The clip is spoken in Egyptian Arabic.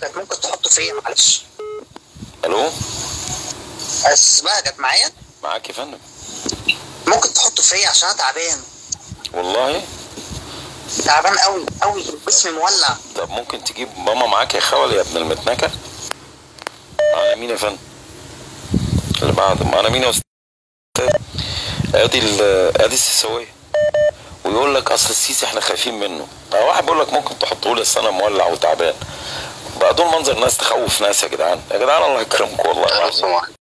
بهجت ممكن تحطه فيا معلش الو بس بهجت معايا معاك يا فندم ممكن تحطه فيا عشان انا تعبان والله تعبان قوي قوي جسمي مولع طب ممكن تجيب ماما معاك يا خول يا ابن المتنكه معانا مين يا فندم اللي بعده معانا مين يا استاذ ادي ال- ادي السيساويه ويقول لك اصل السيسي احنا خايفين منه أو واحد بيقول لك ممكن تحطوا لي أصل انا مولع وتعبان بقى دول منظر ناس تخوف ناس يا جدعان يا جدعان الله يكرمكم والله العظيم